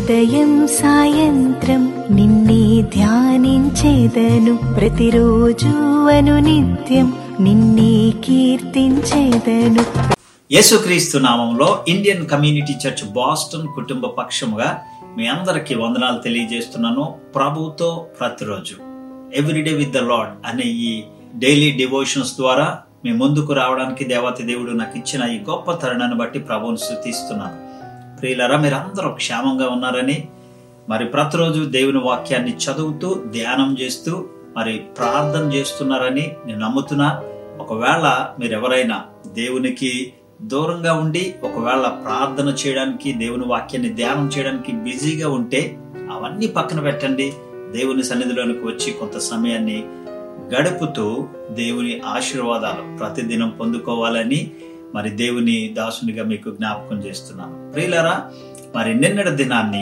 ఉదయం సాయంత్రం నిన్నే ధ్యానించేదను ప్రతిరోజు అను నిత్యం నిన్నే కీర్తించేదను యేసుక్రీస్తు నామంలో ఇండియన్ కమ్యూనిటీ చర్చ్ బాస్టన్ కుటుంబ పక్షముగా మీ అందరికీ వందనాలు తెలియజేస్తున్నాను ప్రభుతో ప్రతిరోజు ఎవ్రీడే విత్ ద లాడ్ అనే ఈ డైలీ డివోషన్స్ ద్వారా మీ ముందుకు రావడానికి దేవత దేవుడు నాకు ఇచ్చిన ఈ గొప్ప తరుణాన్ని బట్టి ప్రభువుని స్థుతిస్తున్నాను ప్రియులరా మీరందరూ క్షేమంగా ఉన్నారని మరి ప్రతిరోజు దేవుని వాక్యాన్ని చదువుతూ ధ్యానం చేస్తూ మరి ప్రార్థన చేస్తున్నారని నేను నమ్ముతున్నా ఒకవేళ మీరు ఎవరైనా దేవునికి దూరంగా ఉండి ఒకవేళ ప్రార్థన చేయడానికి దేవుని వాక్యాన్ని ధ్యానం చేయడానికి బిజీగా ఉంటే అవన్నీ పక్కన పెట్టండి దేవుని సన్నిధిలోనికి వచ్చి కొంత సమయాన్ని గడుపుతూ దేవుని ఆశీర్వాదాలు ప్రతిదినం పొందుకోవాలని మరి దేవుని దాసునిగా మీకు జ్ఞాపకం చేస్తున్నాను ప్రియులరా మరి నిన్నటి దినాన్ని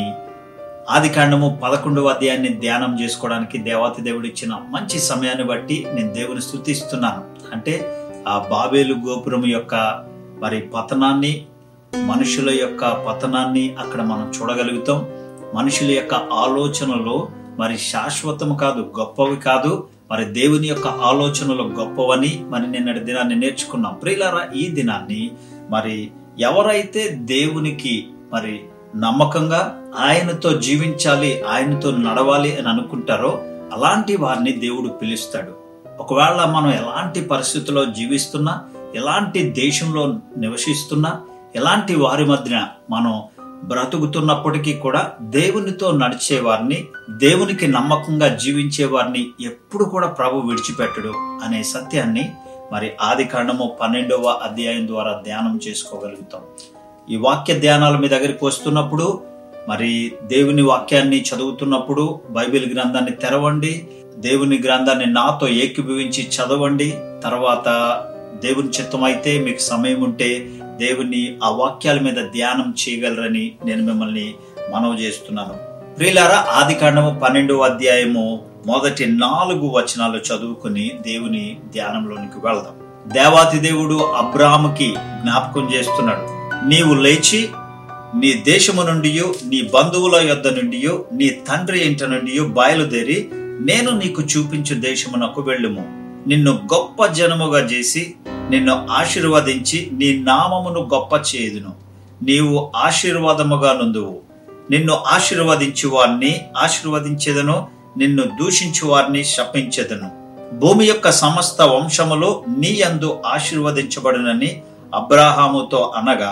ఆది కాండము పదకొండవ అధ్యాయాన్ని ధ్యానం చేసుకోవడానికి దేవాతి దేవుడు ఇచ్చిన మంచి సమయాన్ని బట్టి నేను దేవుని స్థుతిస్తున్నాను అంటే ఆ బాబేలు గోపురం యొక్క మరి పతనాన్ని మనుషుల యొక్క పతనాన్ని అక్కడ మనం చూడగలుగుతాం మనుషుల యొక్క ఆలోచనలు మరి శాశ్వతం కాదు గొప్పవి కాదు మరి దేవుని యొక్క ఆలోచనలు గొప్పవని మరి నిన్నటి దినాన్ని నేర్చుకున్నాం ప్రియులారా ఈ దినాన్ని మరి ఎవరైతే దేవునికి మరి నమ్మకంగా ఆయనతో జీవించాలి ఆయనతో నడవాలి అని అనుకుంటారో అలాంటి వారిని దేవుడు పిలుస్తాడు ఒకవేళ మనం ఎలాంటి పరిస్థితుల్లో జీవిస్తున్నా ఎలాంటి దేశంలో నివసిస్తున్నా ఎలాంటి వారి మధ్యన మనం బ్రతుకుతున్నప్పటికీ కూడా దేవునితో నడిచే వారిని దేవునికి నమ్మకంగా జీవించే వారిని ఎప్పుడు కూడా ప్రభు విడిచిపెట్టడు అనే సత్యాన్ని మరి ఆది కాండము పన్నెండవ అధ్యాయం ద్వారా ధ్యానం చేసుకోగలుగుతాం ఈ వాక్య ధ్యానాలు మీ దగ్గరికి వస్తున్నప్పుడు మరి దేవుని వాక్యాన్ని చదువుతున్నప్పుడు బైబిల్ గ్రంథాన్ని తెరవండి దేవుని గ్రంథాన్ని నాతో ఏకీభవించి చదవండి తర్వాత దేవుని చిత్తం అయితే మీకు సమయం ఉంటే దేవుని ఆ వాక్యాల మీద ధ్యానం చేయగలరని నేను మిమ్మల్ని మనవి చేస్తున్నాను ప్రియులారా ఆది కాండము పన్నెండవ అధ్యాయము మొదటి నాలుగు వచనాలు చదువుకుని దేవుని ధ్యానంలోనికి వెళదాం దేవాతి దేవుడు అబ్రాహాముకి జ్ఞాపకం చేస్తున్నాడు నీవు లేచి నీ దేశము నుండి నీ బంధువుల యొద్ద నుండి నీ తండ్రి ఇంట నుండి బయలుదేరి నేను నీకు చూపించు దేశమునకు వెళ్ళుము నిన్ను గొప్ప జనముగా చేసి నిన్ను ఆశీర్వదించి నీ నామమును గొప్ప చేయుదును నీవు ఆశీర్వాదముగా నుందువు నిన్ను ఆశీర్వదించు వారిని ఆశీర్వదించేదను నిన్ను దూషించు వారిని శపించెదను భూమి యొక్క సమస్త వంశములు నీ యందు ఆశీర్వదించబడునని అబ్రాహాముతో అనగా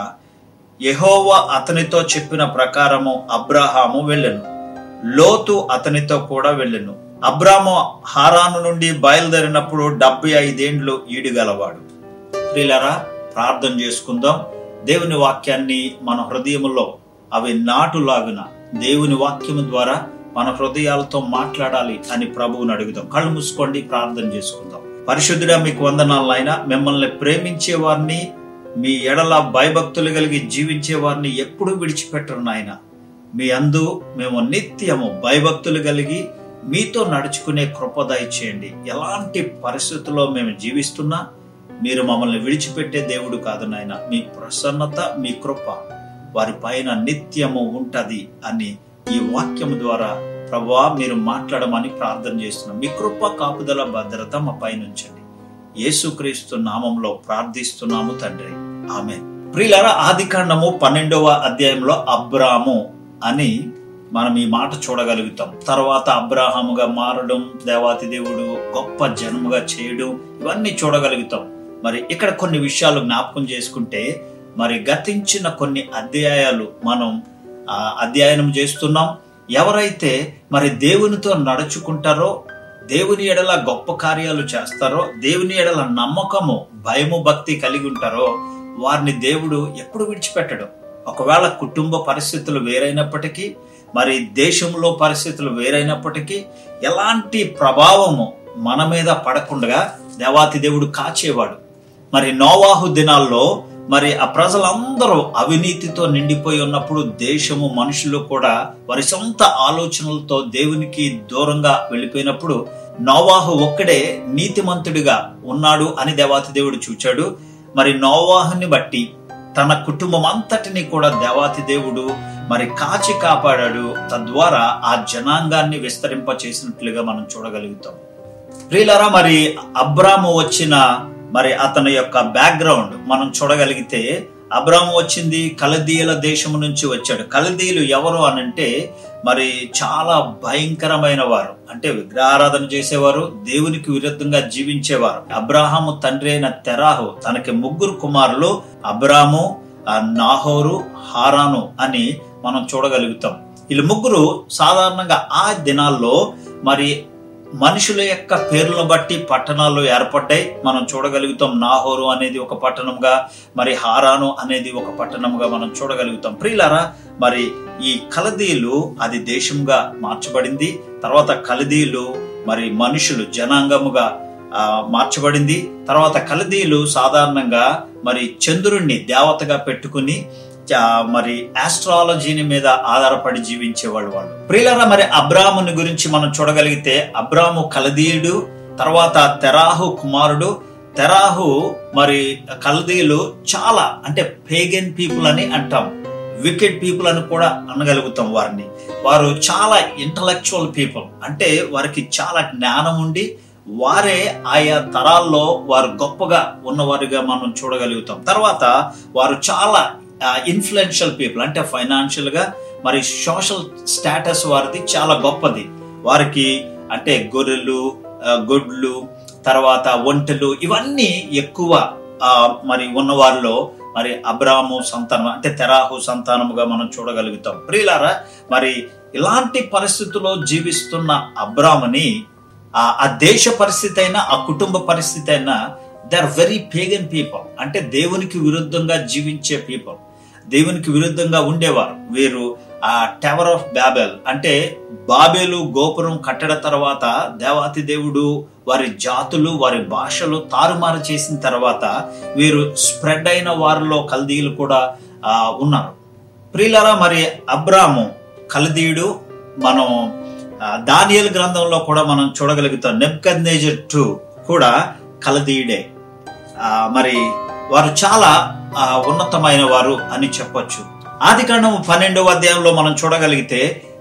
యెహోవా అతనితో చెప్పిన ప్రకారము అబ్రాహాము వెళ్ళెను లోతు అతనితో కూడా వెళ్ళెను అబ్రాము హారాను నుండి బయలుదేరినప్పుడు డెబ్బై ఐదేండ్లు ఈడుగలవాడు ప్రియులరా ప్రార్థన చేసుకుందాం దేవుని వాక్యాన్ని మన హృదయములో అవి నాటులాగున దేవుని వాక్యము ద్వారా మన హృదయాలతో మాట్లాడాలి అని ప్రభువుని అడుగుదాం కళ్ళు మూసుకోండి ప్రార్థన చేసుకుందాం పరిశుద్ధుడా మీకు వందనాలు ఆయన మిమ్మల్ని ప్రేమించే వారిని మీ ఎడల భయభక్తులు కలిగి జీవించే వారిని ఎప్పుడూ విడిచిపెట్టరు నాయన మీ అందు మేము నిత్యము భయభక్తులు కలిగి మీతో నడుచుకునే కృప దయచేయండి ఎలాంటి పరిస్థితుల్లో మేము జీవిస్తున్నా మీరు మమ్మల్ని విడిచిపెట్టే దేవుడు కాదు నాయన మీ ప్రసన్నత మీ కృప వారి పైన నిత్యము ఉంటది అని ఈ వాక్యము ద్వారా ప్రభా మీరు మాట్లాడమని ప్రార్థన చేస్తున్నాం మీ కృప కాపుదల భద్రత మా పైన ఉంచండి యేసుక్రీస్తు నామంలో ప్రార్థిస్తున్నాము తండ్రి ఆమె ప్రియులారా ఆది కాండము పన్నెండవ అధ్యాయంలో అబ్రాము అని మనం ఈ మాట చూడగలుగుతాం తర్వాత అబ్రాహాముగా మారడం దేవాతి దేవుడు గొప్ప జన్మగా చేయడం ఇవన్నీ చూడగలుగుతాం మరి ఇక్కడ కొన్ని విషయాలు జ్ఞాపకం చేసుకుంటే మరి గతించిన కొన్ని అధ్యాయాలు మనం ఆ, అధ్యయనం చేస్తున్నాం ఎవరైతే మరి దేవునితో నడుచుకుంటారో దేవుని ఎడల గొప్ప కార్యాలు చేస్తారో దేవుని ఎడల నమ్మకము భయము భక్తి కలిగి ఉంటారో వారిని దేవుడు ఎప్పుడు విడిచిపెట్టడు ఒకవేళ కుటుంబ పరిస్థితులు వేరైనప్పటికీ మరి దేశంలో పరిస్థితులు వేరైనప్పటికీ ఎలాంటి ప్రభావము మన మీద పడకుండా దేవాతి దేవుడు కాచేవాడు మరి నోవాహు దినాల్లో మరి ఆ ప్రజలందరూ అవినీతితో నిండిపోయి ఉన్నప్పుడు దేశము మనుషులు కూడా వారి సొంత ఆలోచనలతో దేవునికి దూరంగా వెళ్ళిపోయినప్పుడు నోవాహు ఒక్కడే నీతిమంతుడిగా ఉన్నాడు అని దేవాతి దేవుడు చూచాడు మరి నోవాహుని బట్టి తన కుటుంబం అంతటిని కూడా దేవాతి దేవుడు మరి కాచి కాపాడాడు తద్వారా ఆ జనాంగాన్ని విస్తరింప చేసినట్లుగా మనం చూడగలుగుతాం ప్రియులారా మరి అబ్రాము వచ్చిన మరి అతని యొక్క బ్యాక్గ్రౌండ్ మనం చూడగలిగితే అబ్రాము వచ్చింది కలదీయుల దేశము నుంచి వచ్చాడు కలదీయులు ఎవరు అనంటే మరి చాలా భయంకరమైన వారు అంటే విగ్రహారాధన చేసేవారు దేవునికి విరుద్ధంగా జీవించేవారు అబ్రాహాము తండ్రి అయిన తెరాహు తనకి ముగ్గురు కుమారులు అబ్రాము ఆ నాహోరు హారాను అని మనం చూడగలుగుతాం వీళ్ళు ముగ్గురు సాధారణంగా ఆ దినాల్లో మరి మనుషుల యొక్క పేర్లను బట్టి పట్టణాలు ఏర్పడ్డాయి మనం చూడగలుగుతాం నాహోరు అనేది ఒక పట్టణంగా మరి హారాను అనేది ఒక పట్టణంగా మనం చూడగలుగుతాం ప్రియులారా మరి ఈ కలదీలు అది దేశంగా మార్చబడింది తర్వాత కలదీలు మరి మనుషులు జనాంగముగా ఆ, మార్చబడింది తర్వాత కలదీలు సాధారణంగా మరి చంద్రుణ్ణి దేవతగా పెట్టుకుని చా- మరి ఆస్ట్రాలజీని మీద ఆధారపడి జీవించేవాళ్ళు వాళ్ళు ప్రియులరా మరి అబ్రాముని గురించి మనం చూడగలిగితే అబ్రాము కలదీయుడు తర్వాత తెరాహు కుమారుడు తెరాహు మరి కలదీయులు చాలా అంటే పేగన్ పీపుల్ అని అంటాం వికెట్ పీపుల్ అని కూడా అనగలుగుతాం వారిని వారు చాలా ఇంటలెక్చువల్ పీపుల్ అంటే వారికి చాలా జ్ఞానం ఉండి వారే ఆయా తరాల్లో వారు గొప్పగా ఉన్నవారుగా మనం చూడగలుగుతాం తర్వాత వారు చాలా ఇన్ఫ్లుయెన్షియల్ పీపుల్ అంటే ఫైనాన్షియల్ గా మరి సోషల్ స్టేటస్ వారిది చాలా గొప్పది వారికి అంటే గొర్రెలు ఆ, గొడ్లు తర్వాత ఒంటెలు ఇవన్నీ ఎక్కువ ఆ, మరి ఉన్న వారిలో మరి అబ్రాము సంతానం అంటే తెరాహు సంతానముగా మనం చూడగలుగుతాం ప్రియులారా మరి ఇలాంటి పరిస్థితుల్లో జీవిస్తున్న అబ్రాముని ఆ ఆ దేశ పరిస్థితి అయినా ఆ కుటుంబ పరిస్థితి అయినా they are very pagan people అంటే దేవునికి విరుద్ధంగా జీవించే పీపుల్ దేవునికి విరుద్ధంగా ఉండేవారు వీరు ఆ టవర్ ఆఫ్ బ్యాబెల్ అంటే బాబేలు గోపురం కట్టడ తర్వాత దేవాతి దేవుడు వారి జాతులు వారి భాషలు తారుమారు చేసిన తర్వాత వీరు స్ప్రెడ్ అయిన వారిలో కల్దీలు కూడా ఆ, ఉన్నారు ప్రియులరా మరి అబ్రాము కల్దీయుడు మనం ఆ, దానియేలు గ్రంథంలో కూడా మనం చూడగలుగుతాం నెబ్కద్నేజర్ టూ కూడా కలదీయుడే ఆ, మరి వారు చాలా ఆ, ఉన్నతమైన వారు అని చెప్పొచ్చు ఆది కాండం పన్నెండవ అధ్యాయంలో మనం చూడగలిగితే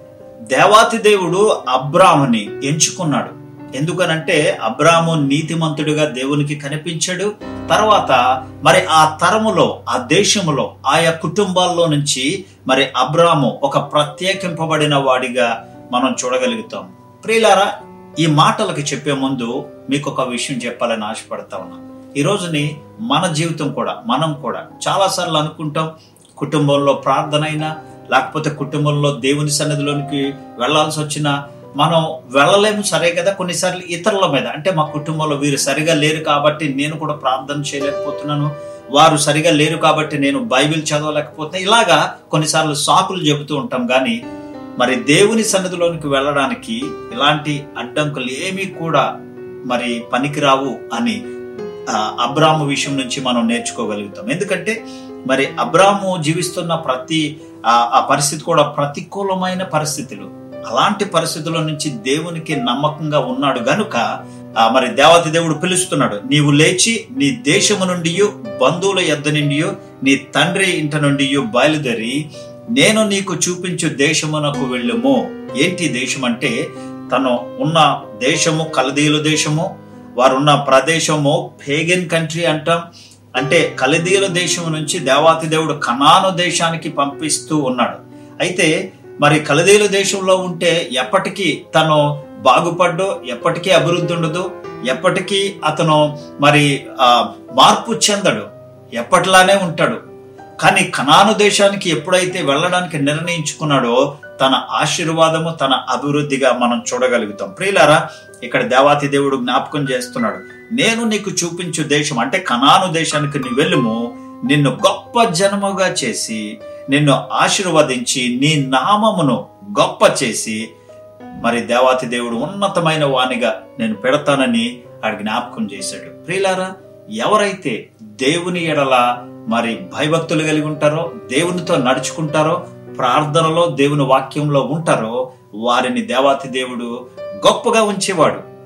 దేవాతి దేవుడు అబ్రాముని ఎంచుకున్నాడు ఎందుకనంటే అబ్రాము నీతిమంతుడిగా దేవునికి కనిపించాడు తర్వాత మరి ఆ తరములో ఆ దేశములో ఆయా కుటుంబాల్లో నుంచి మరి అబ్రాము ఒక ప్రత్యేకింపబడిన వాడిగా మనం చూడగలుగుతాం ప్రియులారా ఈ మాటలకు చెప్పే ముందు మీకు ఒక విషయం చెప్పాలని ఆశపడతా ఉన్నా ఈ రోజుని మన జీవితం కూడా మనం కూడా చాలాసార్లు అనుకుంటాం కుటుంబంలో ప్రార్థన అయినా లేకపోతే కుటుంబంలో దేవుని సన్నిధిలోనికి వెళ్ళాల్సి వచ్చినా మనం వెళ్ళలేము సరే కదా కొన్నిసార్లు ఇతరుల మీద అంటే మా కుటుంబంలో వీరు సరిగా లేరు కాబట్టి నేను కూడా ప్రార్థన చేయలేకపోతున్నాను వారు సరిగా లేరు కాబట్టి నేను బైబిల్ చదవలేకపోతే ఇలాగా కొన్నిసార్లు సాకులు చెబుతూ ఉంటాం కానీ మరి దేవుని సన్నిధిలోనికి వెళ్ళడానికి ఇలాంటి అడ్డంకులు ఏమీ కూడా మరి పనికిరావు అని ఆ, అబ్రాము విషయం నుంచి మనం నేర్చుకోగలుగుతాం ఎందుకంటే మరి అబ్రాము జీవిస్తున్న ప్రతి ఆ ఆ పరిస్థితి కూడా ప్రతికూలమైన పరిస్థితులు అలాంటి పరిస్థితుల నుంచి దేవునికి నమ్మకంగా ఉన్నాడు గనుక ఆ, మరి దేవతి దేవుడు పిలుస్తున్నాడు నీవు లేచి నీ దేశము నుండి బంధువుల యొద్ద నుండి నీ తండ్రి ఇంట నుండి బయలుదేరి నేను నీకు చూపించు దేశమునకు వెళ్ళుము ఏంటి దేశం అంటే తను ఉన్న దేశము కలదీయుల దేశము వారు ఉన్న ప్రదేశము పేగన్ కంట్రీ అంటాం అంటే కలదీయుల దేశం నుంచి దేవాతి దేవుడు కనాను దేశానికి పంపిస్తూ ఉన్నాడు అయితే మరి కలదీయుల దేశంలో ఉంటే ఎప్పటికీ తను బాగుపడ్డు ఎప్పటికీ అభివృద్ధి ఉండదు ఎప్పటికీ అతను మరి ఆ మార్పు చెందడు ఎప్పటిలానే ఉంటాడు కానీ కనాను దేశానికి ఎప్పుడైతే వెళ్ళడానికి నిర్ణయించుకున్నాడో తన ఆశీర్వాదము తన అభివృద్ధిగా మనం చూడగలుగుతాం ప్రియులారా ఇక్కడ దేవాతి దేవుడు జ్ఞాపకం చేస్తున్నాడు నేను నీకు చూపించు దేశం అంటే కనాను దేశానికి నీ వెళ్ళుము నిన్ను గొప్ప జనముగా చేసి నిన్ను ఆశీర్వదించి నీ నామమును గొప్ప చేసి మరి దేవాతి దేవుడు ఉన్నతమైన వానిగా నేను పెడతానని ఆడు జ్ఞాపకం చేశాడు ప్రియులారా ఎవరైతే దేవుని ఎడల మరి భయభక్తులు కలిగి ఉంటారో దేవునితో నడుచుకుంటారో ప్రార్థనలో దేవుని వాక్యంలో ఉంటారో వారిని దేవాతి దేవుడు గొప్పగా ఉంచేవాడు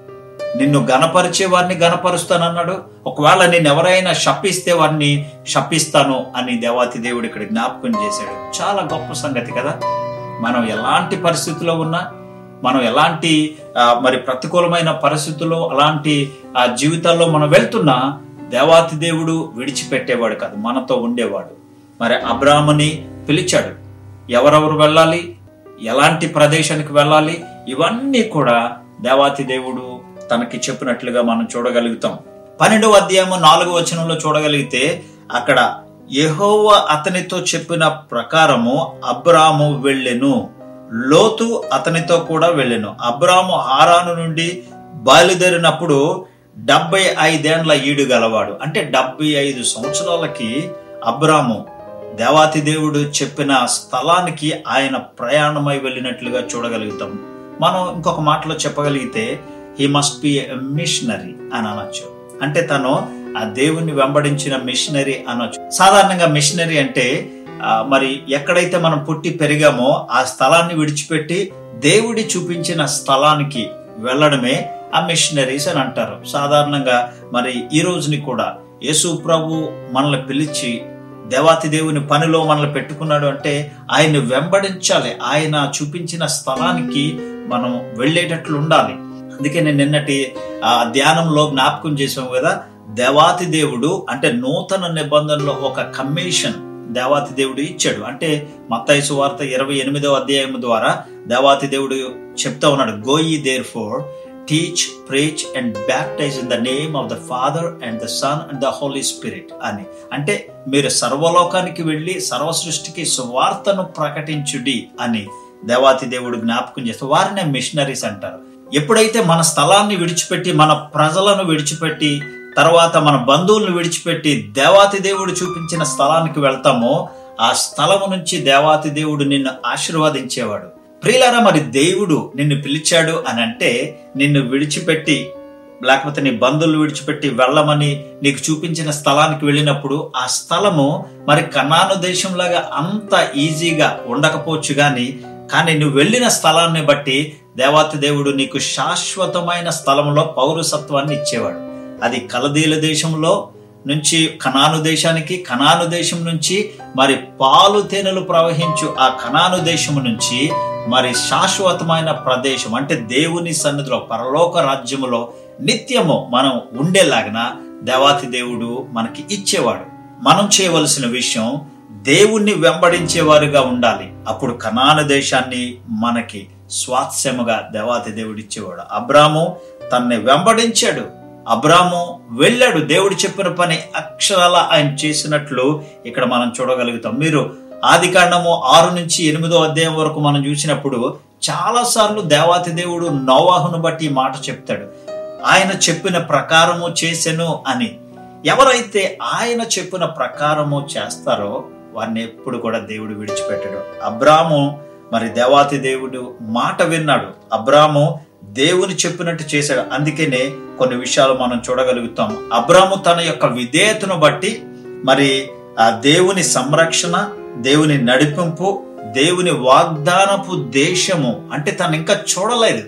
నిన్ను గణపరిచే వారిని గణపరుస్తానన్నాడు ఒకవేళ నేను ఎవరైనా శపిస్తే వారిని శపిస్తాను అని దేవాతి దేవుడు ఇక్కడ జ్ఞాపకం చేశాడు చాలా గొప్ప సంగతి కదా మనం ఎలాంటి పరిస్థితిలో ఉన్నా మనం ఎలాంటి ఆ, మరి ప్రతికూలమైన పరిస్థితుల్లో అలాంటి ఆ జీవితాల్లో మనం వెళ్తున్నా దేవాతి దేవుడు విడిచిపెట్టేవాడు కాదు మనతో ఉండేవాడు మరి అబ్రాహ్మని పిలిచాడు ఎవరెవరు వెళ్ళాలి ఎలాంటి ప్రదేశానికి వెళ్ళాలి ఇవన్నీ కూడా దేవాతి దేవుడు తనకి చెప్పినట్లుగా మనం చూడగలుగుతాం పన్నెండవ అధ్యాయము నాలుగో వచనంలో చూడగలిగితే అక్కడ యెహోవ అతనితో చెప్పిన ప్రకారము అబ్రాము వెళ్ళెను లోతు అతనితో కూడా వెళ్ళెను అబ్రాము హారాను నుండి బయలుదేరినప్పుడు డెబ్బై ఐదేండ్ల ఈడు గలవాడు అంటే డెబ్బై ఐదు సంవత్సరాలకి అబ్రాము దేవాతి దేవుడు చెప్పిన స్థలానికి ఆయన ప్రయాణమై వెళ్ళినట్లుగా చూడగలుగుతాం మనం ఇంకొక మాటలో చెప్పగలిగితే హీ మస్ట్ బి మిషనరీ అని అనొచ్చు అంటే తను ఆ దేవుణ్ణి వెంబడించిన మిషనరీ అనొచ్చు సాధారణంగా మిషనరీ అంటే ఆ, మరి ఎక్కడైతే మనం పుట్టి పెరిగామో ఆ స్థలాన్ని విడిచిపెట్టి దేవుడి చూపించిన స్థలానికి వెళ్ళడమే ఆ మిషనరీస్ అని అంటారు సాధారణంగా మరి ఈ రోజుని కూడా యేసు ప్రభు మనల్ని పిలిచి దేవాతి దేవుని పనిలో మనల్ని పెట్టుకున్నాడు అంటే ఆయన్ని వెంబడించాలి ఆయన చూపించిన స్థలానికి మనం వెళ్ళేటట్లు ఉండాలి అందుకే నేను నిన్నటి ఆ ధ్యానంలో జ్ఞాపకం చేసాం కదా దేవాతి దేవుడు అంటే నూతన నిబంధనలో ఒక కమిషన్ దేవాతి దేవుడు ఇచ్చాడు అంటే మత్తయి సువార్త ఇరవై ఎనిమిదవ అధ్యాయం ద్వారా దేవాతి దేవుడు చెప్తా ఉన్నాడు go ye therefore teach preach and baptise in the name of the Father and the Son and the Holy Spirit అని అంటే మీరు సర్వలోకానికి వెళ్ళి సర్వ సృష్టికి సువార్తను ప్రకటించుడి అని దేవాతి దేవుడు జ్ఞాపకం చేస్తే వారినే మిషనరీస్ అంటారు ఎప్పుడైతే మన స్థలాన్ని విడిచిపెట్టి మన ప్రజలను విడిచిపెట్టి తర్వాత మన బంధువులను విడిచిపెట్టి దేవాతి దేవుడు చూపించిన స్థలానికి వెళ్తామో ఆ స్థలము నుంచి దేవాతి దేవుడు నిన్ను ఆశీర్వదించేవాడు ప్రియులారా మరి దేవుడు నిన్ను పిలిచాడు అని అంటే నిన్ను విడిచిపెట్టి లేకపోతే నీ బంధువులు విడిచిపెట్టి వెళ్ళమని నీకు చూపించిన స్థలానికి వెళ్ళినప్పుడు ఆ స్థలము మరి కనాను దేశంలాగా అంత ఈజీగా ఉండకపోవచ్చు గాని కానీ నువ్వు వెళ్ళిన స్థలాన్ని బట్టి దేవాతి దేవుడు నీకు శాశ్వతమైన స్థలంలో పౌరసత్వాన్ని ఇచ్చేవాడు అది కలదీల దేశంలో నుంచి కనాను దేశానికి కనాను దేశం నుంచి మరి పాలు తేనెలు ప్రవహించు ఆ కనాను దేశము నుంచి మరి శాశ్వతమైన ప్రదేశం అంటే దేవుని సన్నిధిలో పరలోక రాజ్యములో నిత్యము మనం ఉండేలాగిన దేవాతి దేవుడు మనకి ఇచ్చేవాడు మనం చేయవలసిన విషయం దేవుణ్ణి వెంబడించేవారుగా ఉండాలి అప్పుడు కనాన దేశాన్ని మనకి స్వాస్యముగా దేవాతి దేవుడు ఇచ్చేవాడు అబ్రాము తనని వెంబడించాడు అబ్రాము వెళ్ళాడు దేవుడు చెప్పిన పని అక్షరాల ఆయన చేసినట్లు ఇక్కడ మనం చూడగలుగుతాం మీరు ఆది కాండము ఆరు నుంచి ఎనిమిదో అధ్యాయం వరకు మనం చూసినప్పుడు చాలా సార్లు దేవాతి దేవుడు నోవాహును బట్టి ఈ మాట చెప్తాడు ఆయన చెప్పిన ప్రకారము చేసెను అని ఎవరైతే ఆయన చెప్పిన ప్రకారము చేస్తారో వారిని ఎప్పుడు కూడా దేవుడు విడిచిపెట్టడు అబ్రాము మరి దేవాతి దేవుడు మాట విన్నాడు అబ్రాము దేవుని చెప్పినట్టు చేశాడు అందుకనే కొన్ని విషయాలు మనం చూడగలుగుతాం అబ్రాము తన యొక్క విధేయతను బట్టి మరి ఆ దేవుని సంరక్షణ దేవుని నడిపింపు దేవుని వాగ్దానపు దేశము అంటే తను ఇంకా చూడలేదు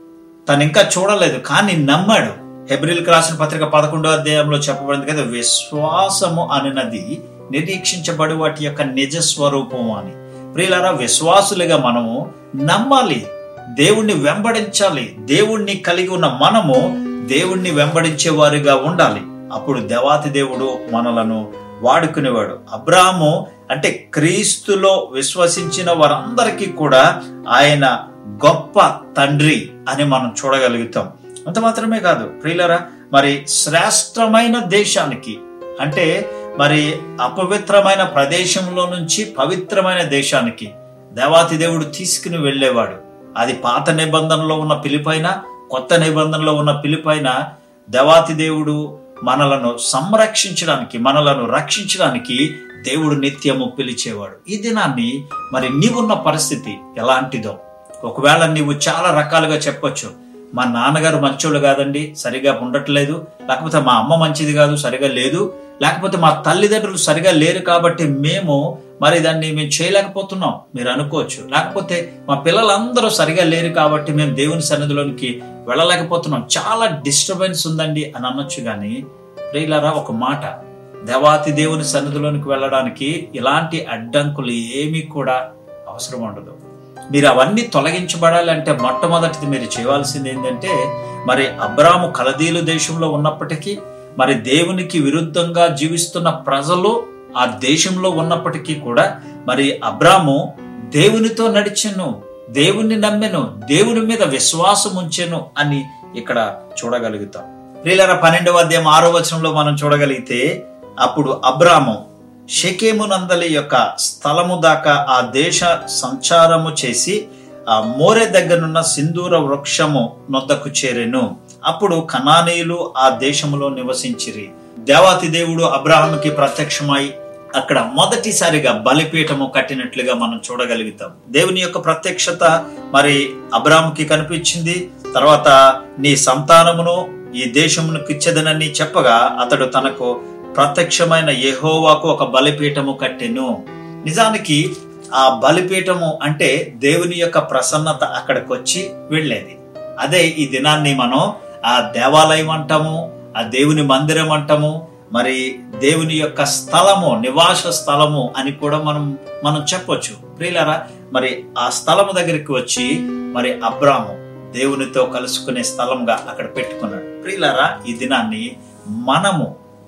తను ఇంకా చూడలేదు కానీ నమ్మాడు హెబ్రిల్ రాసిన పత్రిక పదకొండో అధ్యాయంలో చెప్పబడింది కదా విశ్వాసము అనునది నిరీక్షించబడి వాటి యొక్క నిజ స్వరూపము అని ప్రియులారా విశ్వాసులుగా మనము నమ్మాలి దేవుణ్ణి వెంబడించాలి దేవుణ్ణి కలిగి ఉన్న మనము దేవుణ్ణి వెంబడించే వారిగా ఉండాలి అప్పుడు దేవాతి దేవుడు మనలను వాడుకునేవాడు అబ్రాహము అంటే క్రీస్తులో విశ్వసించిన వారందరికీ కూడా ఆయన గొప్ప తండ్రి అని మనం చూడగలుగుతాం అంత మాత్రమే కాదు ప్రియులరా మరి శ్రేష్టమైన దేశానికి అంటే మరి అపవిత్రమైన ప్రదేశంలో నుంచి పవిత్రమైన దేశానికి దేవాతి దేవుడు తీసుకుని వెళ్ళేవాడు అది పాత నిబంధనలో ఉన్న పిలిపైన కొత్త నిబంధనలో ఉన్న పిలిపైన దేవాతి దేవుడు మనలను సంరక్షించడానికి మనలను రక్షించడానికి దేవుడు నిత్యము పిలిచేవాడు ఈ దినాన్ని మరి నీవున్న పరిస్థితి ఎలాంటిదో ఒకవేళ నీవు చాలా రకాలుగా చెప్పొచ్చు మా నాన్నగారు మంచోళ్ళు కాదండి సరిగా ఉండట్లేదు లేకపోతే మా అమ్మ మంచిది కాదు సరిగా లేదు లేకపోతే మా తల్లిదండ్రులు సరిగా లేరు కాబట్టి మేము మరి దాన్ని మేము చేయలేకపోతున్నాం మీరు అనుకోవచ్చు లేకపోతే మా పిల్లలందరూ సరిగా లేరు కాబట్టి మేము దేవుని సన్నిధిలోనికి వెళ్ళలేకపోతున్నాం చాలా డిస్టర్బెన్స్ ఉందండి అని అనొచ్చు కానీ ప్రియులారా ఒక మాట దేవాతి దేవుని సన్నిధిలోనికి వెళ్ళడానికి ఇలాంటి అడ్డంకులు ఏమీ కూడా అవసరం ఉండదు మీరు అవన్నీ తొలగించబడాలి అంటే మొట్టమొదటిది మీరు చేయవలసింది ఏంటంటే మరి అబ్రాము కలదీలు దేశంలో ఉన్నప్పటికీ మరి దేవునికి విరుద్ధంగా జీవిస్తున్న ప్రజలు ఆ దేశంలో ఉన్నప్పటికీ కూడా మరి అబ్రాము దేవునితో నడిచెను దేవుణ్ణి నమ్మెను దేవుని మీద విశ్వాసం ఉంచెను అని ఇక్కడ చూడగలుగుతాం ప్రియులర పన్నెండవ అధ్యాయం ఆరో వచనంలో మనం చూడగలిగితే అప్పుడు అబ్రాము షెకేము నందలి యొక్క స్థలము దాకా ఆ దేశ సంచారము చేసి ఆ మోరె దగ్గరున్న సింధూర వృక్షము నొద్దకు చేరెను అప్పుడు కనానీయులు ఆ దేశములో నివసించిరి దేవాతి దేవుడు అబ్రాహాముకి ప్రత్యక్షమై అక్కడ మొదటిసారిగా బలిపీఠము కట్టినట్లుగా మనం చూడగలుగుతాం దేవుని యొక్క ప్రత్యక్షత మరి అబ్రాహాముకి కనిపించింది తర్వాత నీ సంతానమును ఈ దేశమునకు ఇచ్చేదనని చెప్పగా అతడు తనకు ప్రత్యక్షమైన యెహోవాకు ఒక బలిపీఠము కట్టెను నిజానికి ఆ బలిపీఠము అంటే దేవుని యొక్క ప్రసన్నత అక్కడికి వచ్చి వెళ్ళేది అదే ఈ దినాన్ని మనం ఆ దేవాలయం అంటాము ఆ దేవుని మందిరం అంటాము మరి దేవుని యొక్క స్థలము నివాస స్థలము అని కూడా మనం మనం చెప్పొచ్చు ప్రియులరా మరి ఆ స్థలము దగ్గరికి వచ్చి మరి అబ్రాము దేవునితో కలుసుకునే స్థలంగా అక్కడ పెట్టుకున్నాడు ప్రియులరా ఈ దినాన్ని మనము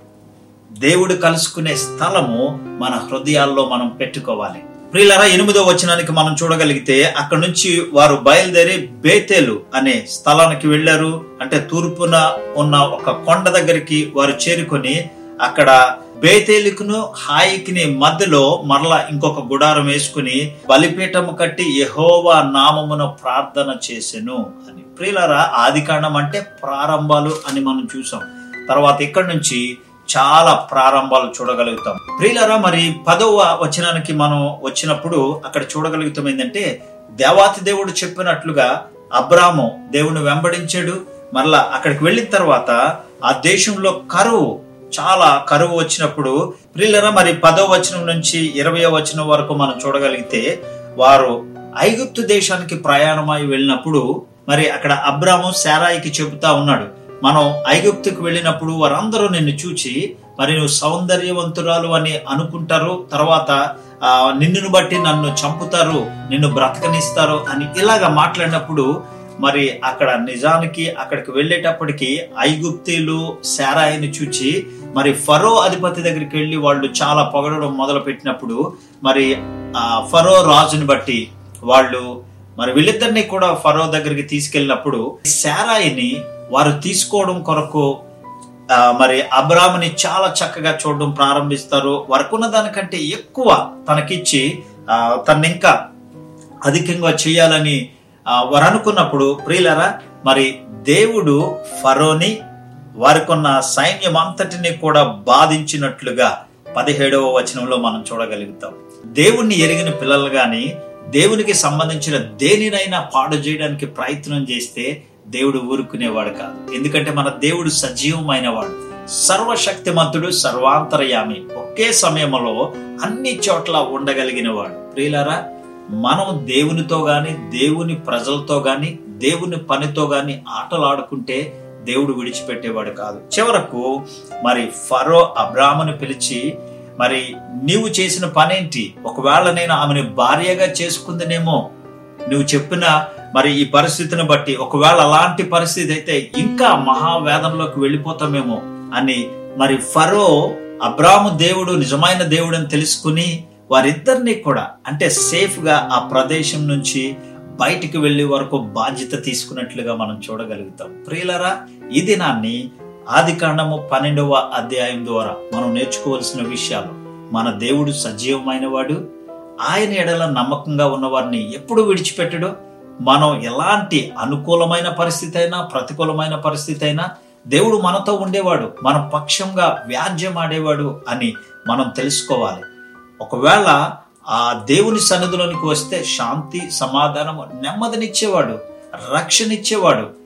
దేవుడు కలుసుకునే స్థలము మన హృదయాల్లో మనం పెట్టుకోవాలి ప్రియులరా ఎనిమిదో వచనానికి మనం చూడగలిగితే అక్కడ నుంచి వారు బయలుదేరి బేతేలు అనే స్థలానికి వెళ్లారు అంటే తూర్పున ఉన్న ఒక కొండ దగ్గరికి వారు చేరుకొని అక్కడ బేతేలికును హాయికిని మధ్యలో మరలా ఇంకొక గుడారం వేసుకుని బలిపీఠము కట్టి యహోవా నామమున ప్రార్థన చేసెను అని ప్రియులరా ఆది కాండం అంటే ప్రారంభాలు అని మనం చూసాం తర్వాత ఇక్కడ నుంచి చాలా ప్రారంభాలు చూడగలుగుతాం ప్రియులరా మరి పదవ వచనానికి మనం వచ్చినప్పుడు అక్కడ చూడగలుగుతాం ఏంటంటే దేవాతి దేవుడు చెప్పినట్లుగా అబ్రాము దేవుని వెంబడించాడు మరలా అక్కడికి వెళ్ళిన తర్వాత ఆ దేశంలో కరువు చాలా కరువు వచ్చినప్పుడు ప్రియులరా మరి పదో వచనం నుంచి ఇరవయో వచనం వరకు మనం చూడగలిగితే వారు ఐగుప్తు దేశానికి ప్రయాణమై వెళ్ళినప్పుడు మరి అక్కడ అబ్రాము శారాయికి చెబుతా ఉన్నాడు మనం ఐగుప్తుకు వెళ్ళినప్పుడు వారందరూ నిన్ను చూచి మరి నువ్వు సౌందర్యవంతురాలు అని అనుకుంటారు తర్వాత ఆ, నిన్నును బట్టి నన్ను చంపుతారు నిన్ను బ్రతకనిస్తారు అని ఇలాగా మాట్లాడినప్పుడు మరి అక్కడ నిజానికి అక్కడికి వెళ్ళేటప్పటికి ఐగుప్తీలు శారాయిని చూచి మరి ఫరో అధిపతి దగ్గరికి వెళ్ళి వాళ్ళు చాలా పొగడడం మొదలు పెట్టినప్పుడు మరి ఆ ఫరో రాజుని బట్టి వాళ్ళు మరి వీళ్ళిద్దరిని కూడా ఫరో దగ్గరికి తీసుకెళ్ళినప్పుడు శారాయిని వారు తీసుకోవడం కొరకు ఆ, మరి అబ్రాముని చాలా చక్కగా చూడడం ప్రారంభిస్తారు వరకున్న దానికంటే ఎక్కువ తనకిచ్చి ఆ, తన్ని ఇంకా అధికంగా చేయాలని ఆ, వారు అనుకున్నప్పుడు ప్రియులరా మరి దేవుడు ఫరోని వారికున్న సైన్యం అంతటిని కూడా బాధించినట్లుగా పదిహేడవ వచనంలో మనం చూడగలుగుతాం దేవుణ్ణి ఎరిగిన పిల్లలు గాని దేవునికి సంబంధించిన దేనినైనా పాడు చేయడానికి ప్రయత్నం చేస్తే దేవుడు ఊరుకునేవాడు కాదు ఎందుకంటే మన దేవుడు సజీవమైన వాడు సర్వశక్తిమంతుడు సర్వాంతరయామి ఒకే సమయంలో అన్ని చోట్ల ఉండగలిగిన వాడు ప్రియులారా మనం దేవునితో గాని దేవుని ప్రజలతో గాని దేవుని పనితో గాని ఆటలు ఆడుకుంటే దేవుడు విడిచిపెట్టేవాడు కాదు చివరకు మరి ఫరో అబ్రామును పిలిచి మరి నీవు చేసిన పనేంటి ఒకవేళ నేను ఆమెను భార్యగా చేసుకుందనేమో నువ్వు చెప్పిన మరి ఈ పరిస్థితిని బట్టి ఒకవేళ అలాంటి పరిస్థితి అయితే ఇంకా మహావేదంలోకి వెళ్ళిపోతామేమో అని మరి ఫరో అబ్రాము దేవుడు నిజమైన దేవుడు అని తెలుసుకుని వారిద్దరిని కూడా అంటే సేఫ్ గా ఆ ప్రదేశం నుంచి బయటికి వెళ్లే వరకు బాధ్యత తీసుకున్నట్లుగా మనం చూడగలుగుతాం ప్రియులరా ఈ దినాన్ని ఆది కాండము పన్నెండవ అధ్యాయం ద్వారా మనం నేర్చుకోవాల్సిన విషయాలు మన దేవుడు సజీవమైన వాడు ఆయన ఎడల నమ్మకంగా ఉన్న వారిని ఎప్పుడు విడిచిపెట్టడు మనం ఎలాంటి అనుకూలమైన పరిస్థితి అయినా ప్రతికూలమైన పరిస్థితి అయినా దేవుడు మనతో ఉండేవాడు మన పక్షంగా వ్యాజ్యం ఆడేవాడు అని మనం తెలుసుకోవాలి ఒకవేళ ఆ దేవుని సన్నిధిలోనికి వస్తే శాంతి సమాధానము నెమ్మదినిచ్చేవాడు రక్షణ ఇచ్చేవాడు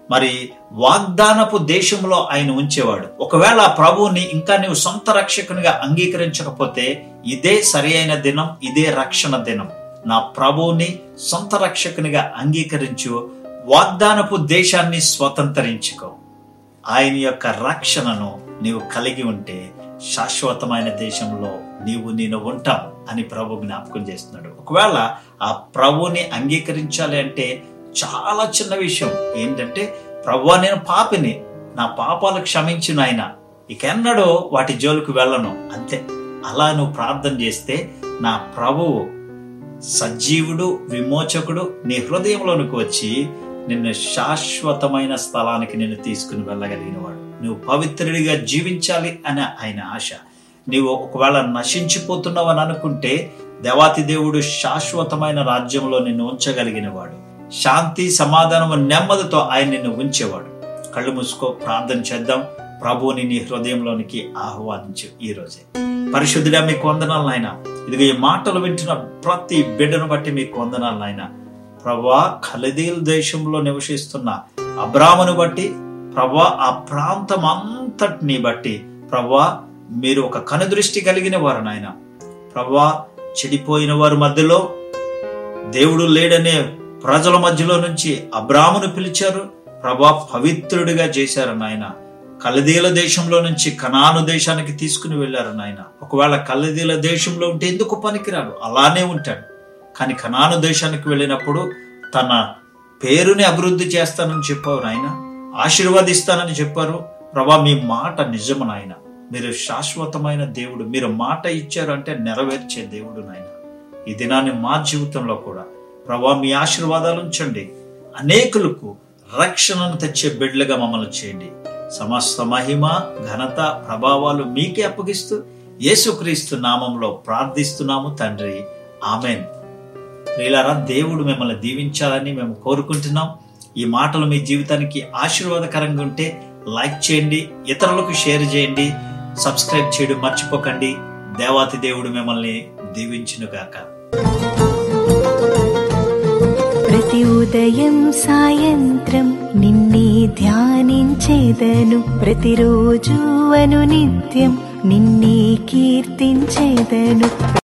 మరి వాగ్దానపు దేశంలో ఆయన ఉంచేవాడు ఒకవేళ ఆ ప్రభువుని ఇంకా నీవు సొంత రక్షకునిగా అంగీకరించకపోతే ఇదే సరి అయిన దినం ఇదే రక్షణ దినం నా ప్రభువుని సొంత రక్షకునిగా అంగీకరించు వాగ్దానపు దేశాన్ని స్వతంత్రించుకో ఆయన యొక్క రక్షణను నీవు కలిగి ఉంటే శాశ్వతమైన దేశంలో నీవు నేను ఉంటావు అని ప్రభు జ్ఞాపకం చేస్తున్నాడు ఒకవేళ ఆ ప్రభుని అంగీకరించాలి అంటే చాలా చిన్న విషయం ఏంటంటే ప్రభు నేను పాపిని నా పాపాలు క్షమించిన ఆయన ఇకెన్నడూ వాటి జోలికి వెళ్ళను అంతే అలా నువ్వు ప్రార్థన చేస్తే నా ప్రభువు సజీవుడు విమోచకుడు నీ హృదయంలోనికి వచ్చి నిన్ను శాశ్వతమైన స్థలానికి నిన్ను తీసుకుని వెళ్ళగలిగిన వాడు నువ్వు పవిత్రుడిగా జీవించాలి అనే ఆయన ఆశ నీవు ఒకవేళ నశించిపోతున్నావు అని అనుకుంటే దేవాతి దేవుడు శాశ్వతమైన రాజ్యంలో నిన్ను ఉంచగలిగిన వాడు శాంతి సమాధానం నెమ్మదితో ఆయన నిన్ను ఉంచేవాడు కళ్ళు మూసుకో ప్రార్థన చేద్దాం ప్రభువుని నీ హృదయంలోనికి ఆహ్వానించు ఈ రోజే పరిశుద్ధుడా మీకు వందనాలు నాయన ఇదిగో ఈ మాటలు వింటున్న ప్రతి బిడ్డను బట్టి మీకు వందనాలు నాయన ప్రభా ఖలదీల్ దేశంలో నివసిస్తున్న అబ్రామును బట్టి ప్రభా ఆ ప్రాంతం అంతటిని బట్టి ప్రభా మీరు ఒక కనుదృష్టి కలిగిన వారు నాయన ప్రభా చెడిపోయిన వారి మధ్యలో దేవుడు లేడనే ప్రజల మధ్యలో నుంచి అబ్రామును పిలిచారు ప్రభా పవిత్రుడిగా చేశారు నాయన కలదీల దేశంలో నుంచి కనాను దేశానికి తీసుకుని వెళ్ళారు నాయన ఒకవేళ కలదీల దేశంలో ఉంటే ఎందుకు పనికిరాడు అలానే ఉంటాడు కానీ కనాను దేశానికి వెళ్ళినప్పుడు తన పేరుని అభివృద్ధి చేస్తానని చెప్పారు నాయన ఆశీర్వాదిస్తానని చెప్పారు ప్రభా మీ మాట నిజము నాయన మీరు శాశ్వతమైన దేవుడు మీరు మాట ఇచ్చారు అంటే నెరవేర్చే దేవుడు నాయన ఈ దినాన్ని మా జీవితంలో కూడా ప్రభా మీ ఆశీర్వాదాలు ఉంచండి అనేకులకు రక్షణను తెచ్చే బిడ్డలుగా మమ్మల్ని చేయండి సమస్త మహిమ ఘనత ప్రభావాలు మీకే అప్పగిస్తూ యేసుక్రీస్తు నామంలో ప్రార్థిస్తున్నాము తండ్రి ఆమెన్ ప్రియులారా దేవుడు మిమ్మల్ని దీవించాలని మేము కోరుకుంటున్నాం ఈ మాటలు మీ జీవితానికి ఆశీర్వాదకరంగా ఉంటే లైక్ చేయండి ఇతరులకు షేర్ చేయండి సబ్స్క్రైబ్ చేయడం మర్చిపోకండి దేవాతి దేవుడు మిమ్మల్ని దీవించునుగాక ప్రతి ఉదయం సాయంత్రం నిన్నే ధ్యానించేదను ప్రతిరోజు అను నిత్యం నిన్నే కీర్తించేదను